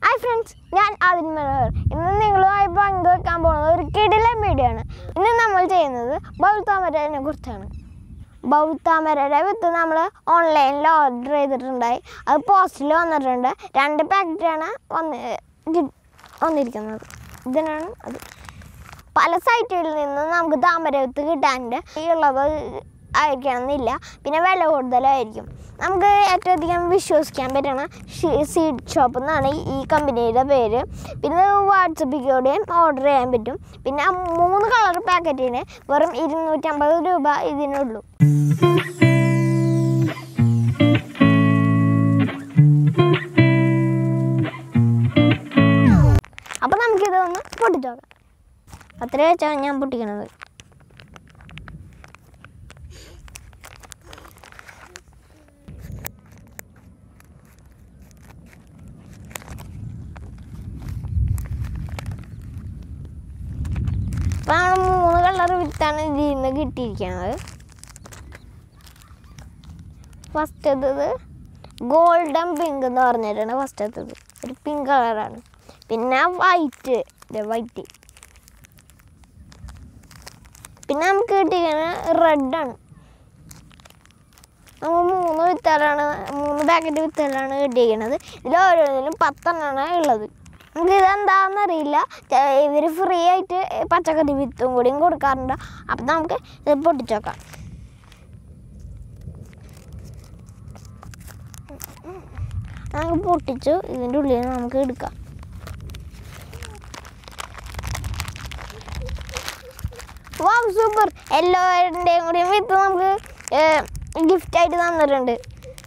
hi friends ഞാൻ ആദിൻ മനോഹർ ഇന്ന് നിങ്ങളുമായി പങ്കുവെക്കാൻ പോകുന്നത് ഒരു കിടിലൻ വീഡിയോ ആണ് ഇന്ന് നമ്മൾ ചെയ്യുന്നത് ബൗൾ താമരനെ കുറിച്ചാണ് ബൗൾ താമരയുടെ വിത്ത് നമ്മൾ ഓൺലൈനിൽ ഓർഡർ ചെയ്തിട്ടുണ്ടായി അത് പോസ്റ്റിൽ വന്നിട്ടുണ്ട് രണ്ട് പാക്കറ്റാണ് വന്ന് കി- വന്നിരിക്കുന്നത് ഇതിനാണ് അത് പല സൈറ്റുകളിൽ നിന്ന് നമുക്ക് താമര വിത്ത് കിട്ടാനുണ്ട് ഈ ഉള്ളത് ആയിരിക്കണമെന്നില്ല പിന്നെ വില കൂടുതലായിരിക്കും നമുക്ക് ഏറ്റവും അധികം വിശ്വസിക്കാൻ പറ്റണ സീഡ് ഷോപ്പ് എന്നാണ് ഈ കമ്പനിയുടെ പേര് പിന്നെ വാട്സപ്പിലൂടെയും ഓർഡർ ചെയ്യാൻ പറ്റും പിന്നെ ആ മൂന്ന് കളർ പാക്കറ്റിന് വെറും ഇരുന്നൂറ്റമ്പത് രൂപ ഇതിനുള്ളൂ അപ്പം നമുക്കിതൊന്ന് പൊട്ടിച്ചു നോക്കാം അത്ര വെച്ചാണ് ഞാൻ പൊട്ടിക്കണത് അപ്പം നമ്മൾ മൂന്ന് കളർ വിത്താണ് ഇതിൽ നിന്ന് കിട്ടിയിരിക്കുന്നത് ഫസ്റ്റത്തത് ഗോൾഡൻ പിങ്ക് എന്ന് പറഞ്ഞിട്ടാണ് ഫസ്റ്റത്തത് ഒരു പിങ്ക് കളറാണ് പിന്നെ വൈറ്റ് വൈറ്റ് പിന്നെ നമുക്ക് കിട്ടിയിരിക്കുന്നത് റെഡാണ് നമ്മൾ മൂന്ന് വിത്തുകളാണ് മൂന്ന് പാക്കറ്റ് വിത്തുകളാണ് കിട്ടിയിരിക്കുന്നത് ഇതിൽ ഓരോന്നിലും പത്തെണ്ണമാണ് ഉള്ളത് നമുക്ക് ഇതെന്താണെന്ന് അറിയില്ല ഇവർ ഫ്രീ ആയിട്ട് പച്ചക്കറി വിത്തും കൂടിയും കൊടുക്കാറുണ്ട് അപ്പം നമുക്ക് ഇത് പൊട്ടിച്ച് നോക്കാം നമുക്ക് പൊട്ടിച്ചു ഇതിൻ്റെ ഉള്ളിൽ നിന്ന് നമുക്ക് എടുക്കാം വാ സൂപ്പർ എല്ലാവരുടെയും കൂടി വിത്ത് നമുക്ക് ഗിഫ്റ്റ് ആയിട്ട് തന്നിട്ടുണ്ട്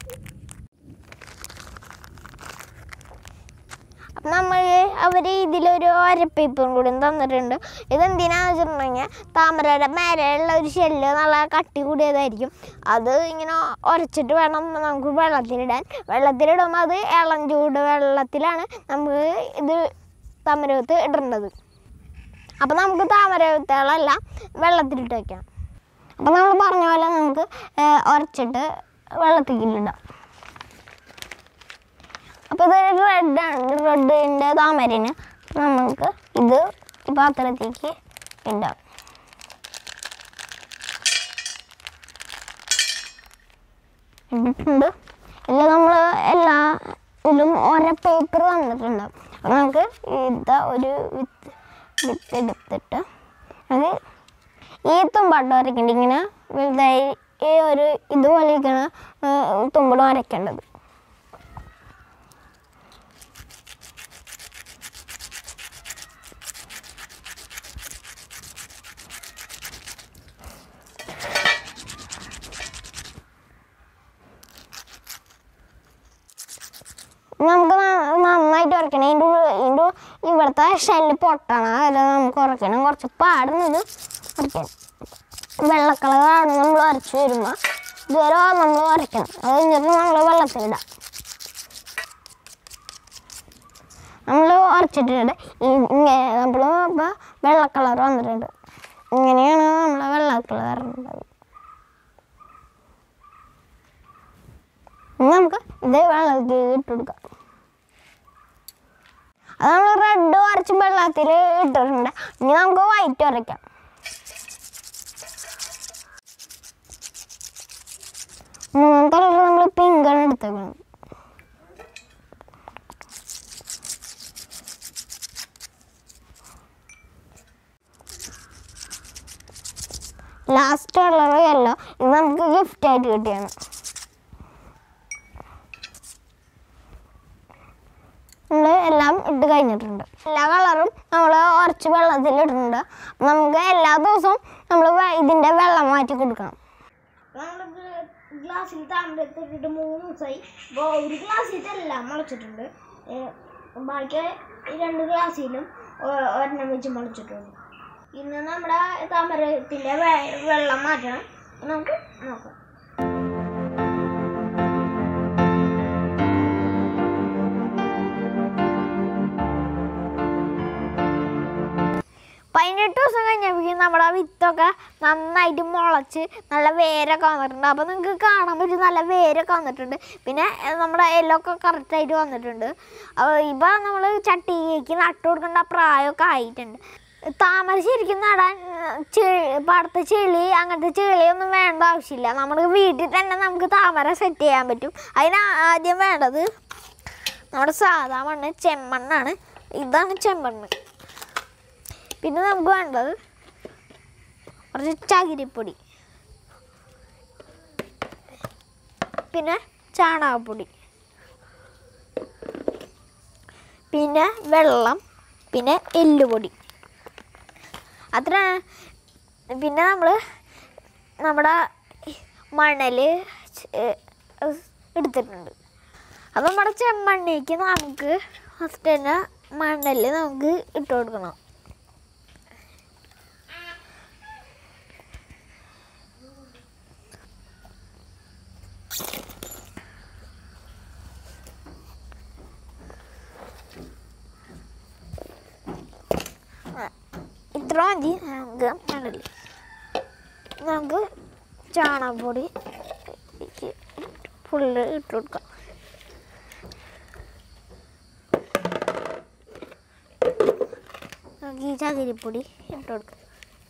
അപ്പം നമ്മൾ അവർ ഇതിലൊരു ഒരപ്പേപ്പറും കൂടി തന്നിട്ടുണ്ട് ഇതെന്തിനാന്ന് വെച്ചിട്ടുണ്ടെങ്കിൽ താമരയുടെ മേലെയുള്ള ഒരു ഷെല്ല് നല്ല കട്ടി കൂടിയതായിരിക്കും അത് ഇങ്ങനെ ഉരച്ചിട്ട് വേണം നമുക്ക് വെള്ളത്തിലിടാൻ വെള്ളത്തിലിടുമ്പോൾ അത് ഇളം ചൂട് വെള്ളത്തിലാണ് നമുക്ക് ഇത് താമരവത്ത് ഇടേണ്ടത് അപ്പം നമുക്ക് താമര വിത്തുകളെല്ലാം വെള്ളത്തിലിട്ട് വയ്ക്കാം അപ്പം നമ്മൾ പറഞ്ഞ പോലെ നമുക്ക് ഏഹ്, ഉരച്ചിട്ട് വെള്ളത്തിലിടാം അപ്പോൾ ഇത് റെഡാണ് റെഡിൻ്റെ താമരന് നമുക്ക് ഇത് ഈ പാത്രത്തേക്ക് ഇടാം ഇട്ടിട്ടുണ്ട് ഇല്ല നമ്മൾ എല്ലാ ഇതിലും ഓരോ പേപ്പർ തന്നിട്ടുണ്ട് അപ്പോൾ നമുക്ക് ഇതാ ഒരു വിത്ത് വിത്ത് എടുത്തിട്ട് അത് ഈ തുമ്പാട്ടം വരയ്ക്കേണ്ടത് ഇങ്ങനെ വലുതായി ഈ ഒരു ഇതുപോലെ ഇരിക്കണ തുമ്പടം വരയ്ക്കേണ്ടത് നമുക്ക് ന- നന്നായിട്ട് ഉറക്കണം ഇതിൻ്റെ ഇതിൻ്റെ ഇവിടുത്തെ ഷെല്ല് പൊട്ടണം അതിൽ നമുക്ക് ഉറക്കണം കുറച്ച് പാടുന്നത് ഉറക്കണം വെള്ള കളറാണ് നമ്മൾ ഉരച്ച് വരുമ്പോൾ ഇതുവരെ നമ്മൾ ഉരയ്ക്കണം അത് കഴിഞ്ഞിട്ട് നമ്മൾ വെള്ളത്തിലിടാം നമ്മൾ ഉരച്ചിട്ടുണ്ട് ഇങ്ങനെ നമ്മൾ ഇപ്പോൾ വെള്ള കളർ വന്നിട്ടുണ്ട് ഇങ്ങനെയാണ് നമ്മളെ വെള്ള കളർ ഉണ്ടാവുക ഇനി നമുക്ക് ഇത് വെള്ളത്തിൽ ഇട്ട് കൊടുക്കാം അത് നമ്മൾ റെഡ് വരച്ച് വെള്ളത്തിൽ ഇട്ടിട്ടുണ്ട് ഇനി നമുക്ക് വൈറ്റ് വരയ്ക്കാം മൂന്നാമത്തെ കളർ നമ്മൾ പിങ്കാണ് എടുത്തേക്കുന്നത് ലാസ്റ്റ് കളർ യെല്ലോ ഇത് നമുക്ക് ഗിഫ്റ്റ് ആയിട്ട് കിട്ടിയാണ് നമ്മൾ എല്ലാം ഇട്ട് കഴിഞ്ഞിട്ടുണ്ട് എല്ലാ കളറും നമ്മൾ ഉറച്ച് വെള്ളത്തിൽ ഇട്ടിട്ടുണ്ട് നമുക്ക് എല്ലാ ദിവസവും നമ്മൾ ഇതിൻ്റെ വെള്ളം മാറ്റി കൊടുക്കണം ഗ്ലാസ്സിൽ താമരത്തിട്ടിട്ട് മൂന്ന് ദിവസമായി അപ്പോൾ ഒരു ഗ്ലാസ്സിലെല്ലാം മുളച്ചിട്ടുണ്ട് ഏഹ് ബാക്കി ഈ രണ്ട് ഗ്ലാസ്സിലും ഒ- ഒരെണ്ണം വെച്ച് മുളച്ചിട്ടുണ്ട് ഇന്ന് നമ്മുടെ താമരത്തിൻ്റെ വെള്ളം മാറ്റണം നമുക്ക് നോക്കാം അപ്പം അതിൻ്റെ പതിനെട്ട് ദിവസം കഴിഞ്ഞപ്പോഴേക്കും നമ്മുടെ ആ വിത്തൊക്കെ നന്നായിട്ട് മുളച്ച് നല്ല വേരൊക്കെ വന്നിട്ടുണ്ട് അപ്പോൾ നിങ്ങൾക്ക് കാണാൻ പറ്റും നല്ല വേരൊക്കെ വന്നിട്ടുണ്ട് പിന്നെ ഏ, നമ്മുടെ ഇലൊക്കെ കറക്റ്റായിട്ട് വന്നിട്ടുണ്ട് അപ്പോൾ ഇപ്പോൾ നമ്മൾ ചട്ടിയിലേക്ക് നട്ടു കൊടുക്കേണ്ട പ്രായമൊക്കെ ആയിട്ടുണ്ട് താമര ശരിക്കും നടാൻ ചെളി പാടത്തെ ചെളി അങ്ങനത്തെ ചെളിയൊന്നും വേണ്ട ആവശ്യമില്ല നമ്മുടെ വീട്ടിൽ തന്നെ നമുക്ക് താമര സെറ്റ് ചെയ്യാൻ പറ്റും അതിന് ആദ്യം വേണ്ടത് നമ്മുടെ സാധാ മണ്ണ് ചെമ്മണ്ണാണ് ഇതാണ് ചെമ്മണ്ണ് പിന്നെ നമുക്ക് വേണ്ടത് കുറച്ച് ചകിരിപ്പൊടി പിന്നെ ചാണകപ്പൊടി പിന്നെ വെള്ളം പിന്നെ എല്ലുപൊടി അത്ര പിന്നെ നമ്മൾ നമ്മുടെ മണൽ എടുത്തിട്ടുണ്ട് അപ്പം നമ്മുടെ ചെമ്മണ്ണിക്ക് നമുക്ക് ഫസ്റ്റ് തന്നെ മണൽ നമുക്ക് ഇട്ട് കൊടുക്കണം ഇത്ര മതി നമുക്ക് മണൽ നമുക്ക് ചാണകപ്പൊടി ഫുള്ള് ഇട്ട് കൊടുക്കാം നമുക്ക് ഈ ചകിരിപ്പൊടി ഇട്ട് കൊടുക്കാം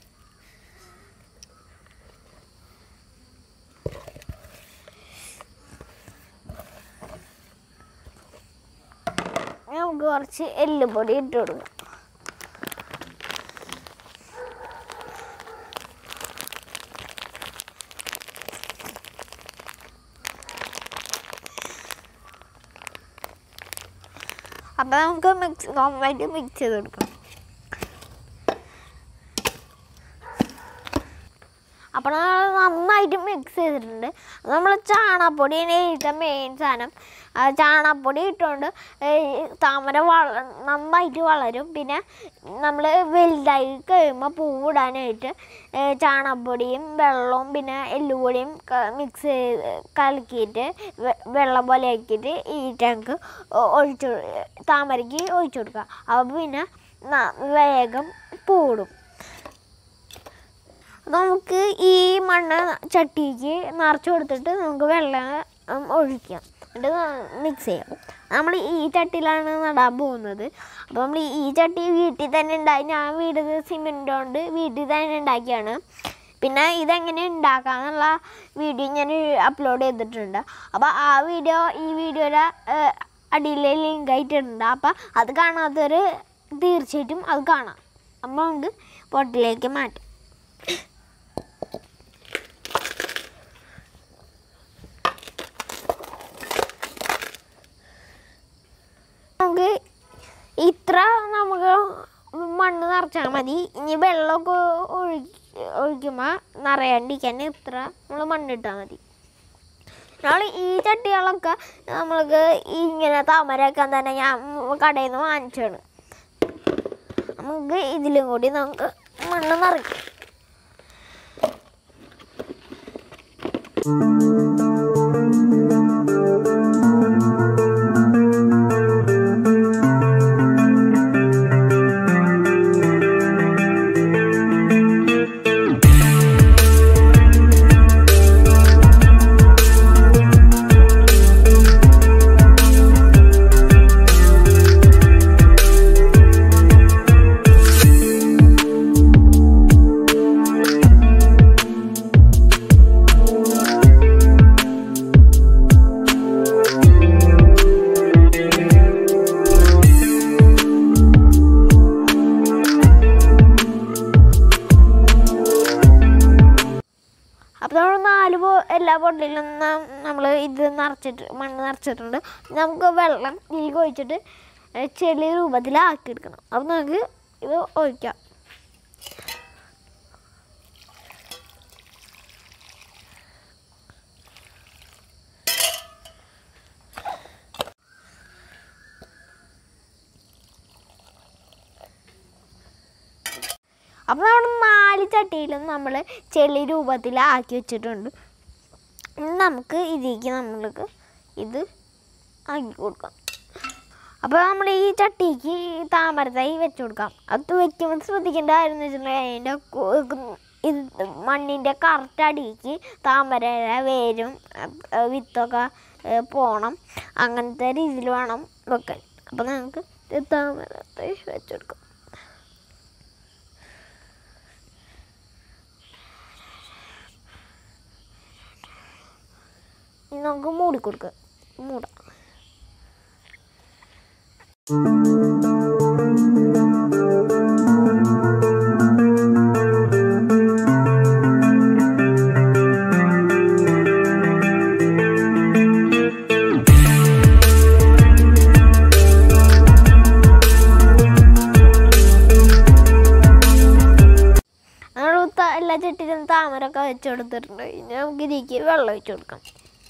നമുക്ക് കുറച്ച് എല്ലുപൊടി ഇട്ട് കൊടുക്കാം അപ്പം നമുക്ക് മിക്സ് നന്നായിട്ട് മിക്സ് ചെയ്ത് കൊടുക്കണം അപ്പോൾ നമ്മൾ നന്നായിട്ട് മിക്സ് ചെയ്തിട്ടുണ്ട് നമ്മൾ ചാണകപ്പൊടിയാണ് ഇതിൻ്റെ മെയിൻ സാധനം ആ ചാണകപ്പൊടി ഇട്ടുകൊണ്ട് ഈ താമര വള നന്നായിട്ട് വളരും പിന്നെ നമ്മൾ വലുതായി കഴിയുമ്പോൾ പൂവിടാനായിട്ട് ഏ, ചാണകപ്പൊടിയും വെള്ളവും പിന്നെ എല്ലുപൊടിയും മിക്സ് ചെയ്ത് കലക്കിയിട്ട് വെ- വെള്ളം പോലെ ആക്കിയിട്ട് ഈ ടാങ്ക് ഒഴിച്ചു താമരയ്ക്ക് ഒഴിച്ചു കൊടുക്കുക അപ്പോൾ പിന്നെ ന- വേഗം പൂവിടും നമുക്ക് ഈ മണ്ണ് ചട്ടിക്ക് നിറച്ച് കൊടുത്തിട്ട് നമുക്ക് വെള്ളം ഉം, ഒഴിക്കാം എന്നിട്ട് മിക്സ് ചെയ്യാം നമ്മൾ ഈ ചട്ടിയിലാണ് നടാൻ പോകുന്നത് അപ്പോൾ നമ്മൾ ഈ ചട്ടി വീട്ടിൽ തന്നെ ഉണ്ടായി ഞാൻ വീട് സിമെൻ്റ് കൊണ്ട് വീട്ടിൽ തന്നെ ഉണ്ടാക്കിയാണ് പിന്നെ ഇതെങ്ങനെ ഉണ്ടാക്കാന്നുള്ള വീഡിയോ ഞാൻ അപ്ലോഡ് ചെയ്തിട്ടുണ്ട് അപ്പോൾ ആ വീഡിയോ ഈ വീഡിയോയുടെ അടിയിൽ ലിങ്ക് ആയിട്ടുണ്ട് അപ്പോൾ അത് കാണാത്തവർ തീർച്ചയായിട്ടും അത് കാണാം അപ്പോൾ നമുക്ക് പൊട്ടിലേക്ക് മാറ്റാം നമുക്ക് ഇത്ര നമുക്ക് മണ്ണ് നിറച്ചാൽ മതി ഇനി വെള്ളമൊക്കെ ഒഴുകി ഒഴിക്കുമ്പോൾ നിറയാണ്ടിരിക്കാൻ ഇത്ര നമ്മൾ മണ്ണിട്ടാൽ മതി നമ്മൾ ഈ ചട്ടികളൊക്കെ നമ്മൾക്ക് ഇങ്ങനെ താമരക്കാൻ തന്നെ ഞാൻ കടയിൽ നിന്ന് വാങ്ങിച്ചാണ് നമുക്ക് ഇതിലും കൂടി നമുക്ക് മണ്ണ് നിറയ്ക്കാം അപ്പോൾ നമ്മൾ നാല് പോ എല്ലാ പൊട്ടിലും നമ്മൾ ഇത് നിറച്ചിട്ട് മണ്ണ് നിറച്ചിട്ടുണ്ട് നമുക്ക് വെള്ളം ഇതിലേക്ക് ഒഴിച്ചിട്ട് ഏ, ചെറിയ രൂപത്തിലാക്കിയെടുക്കണം അപ്പോൾ നമുക്ക് ഇത് ഒഴിക്കാം അപ്പോൾ നമ്മുടെ നാല് ചട്ടിയിലും നമ്മൾ ചെളി രൂപത്തിലാക്കി വെച്ചിട്ടുണ്ട് ഇനി നമുക്ക് ഇതിലേക്ക് നമ്മൾക്ക് ഇത് ആക്കി കൊടുക്കാം അപ്പോൾ നമ്മൾ ഈ ചട്ടിക്ക് താമരത്തൈ വെച്ച് കൊടുക്കാം അത് വെക്കുമ്പോൾ ശ്രദ്ധിക്കേണ്ട കാര്യം എന്ന് വെച്ചിട്ടുണ്ടെങ്കിൽ അതിൻ്റെ കു- കു- ഇത് മണ്ണിൻ്റെ കറക്റ്റ് അടിക്ക് താമരയുടെ വേരും അഹ് വിത്തൊക്കെ ഏഹ് പോണം അങ്ങനത്തെ രീതിയിൽ വേണം വെക്കാൻ അപ്പോൾ നമുക്ക് ഇത് താമരത്തൈ വെച്ച് കൊടുക്കാം ഇനി നമുക്ക് മൂടി കൊടുക്കാം മൂടാം നമ്മൾ ത- എല്ലാ ചട്ടിയിലും താമരൊക്കെ വെച്ച് കൊടുത്തിട്ടുണ്ട് ഇനി നമുക്ക് ഇതിലേക്ക് വെള്ളം ഒഴിച്ച് കൊടുക്കാം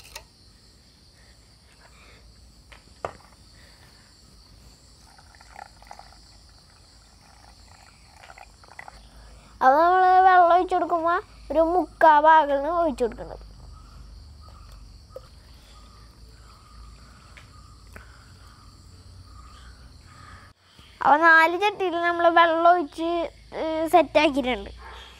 അത് നമ്മൾ വെള്ളം ഒഴിച്ച് കൊടുക്കുമ്പോൾ ഒരു മുക്കാ ഭാഗമാണ് ഒഴിച്ച് കൊടുക്കുന്നത് അപ്പോൾ നാല് ചട്ടിയിൽ നമ്മൾ വെള്ളം ഒഴിച്ച് സെറ്റാക്കിയിട്ടുണ്ട്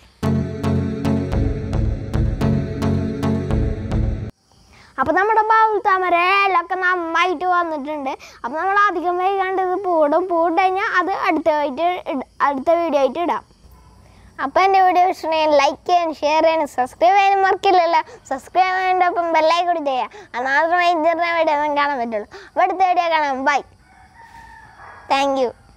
അപ്പോൾ നമ്മുടെ ബൗൾ താമര ഇലൊക്കെ നന്നായിട്ട് വന്നിട്ടുണ്ട് അപ്പോൾ നമ്മൾ അധികം വൈകാണ്ട് ഇത് പൂടും പൂട്ട് കഴിഞ്ഞാൽ അത് അടുത്തതായിട്ട് ഇട- അടുത്ത വീഡിയോ ആയിട്ട് ഇടാം അപ്പോൾ എൻ്റെ വീഡിയോ ഇഷ്ടമെങ്കിൽ ലൈക്ക് ചെയ്യാൻ ഷെയർ ചെയ്യാനും സബ്സ്ക്രൈബ് ചെയ്യാനും മറക്കില്ലല്ലോ സബ്സ്ക്രൈബ് ചെയ്യേണ്ട ഒപ്പം ബെല്ലായി കൂടി ചെയ്യുക അത് മാത്രമേ ഇന്നത്തെ വീഡിയോ കാണാൻ പറ്റുള്ളൂ അപ്പോൾ അടുത്ത വീഡിയോ കാണാം ബൈ താങ്ക് യു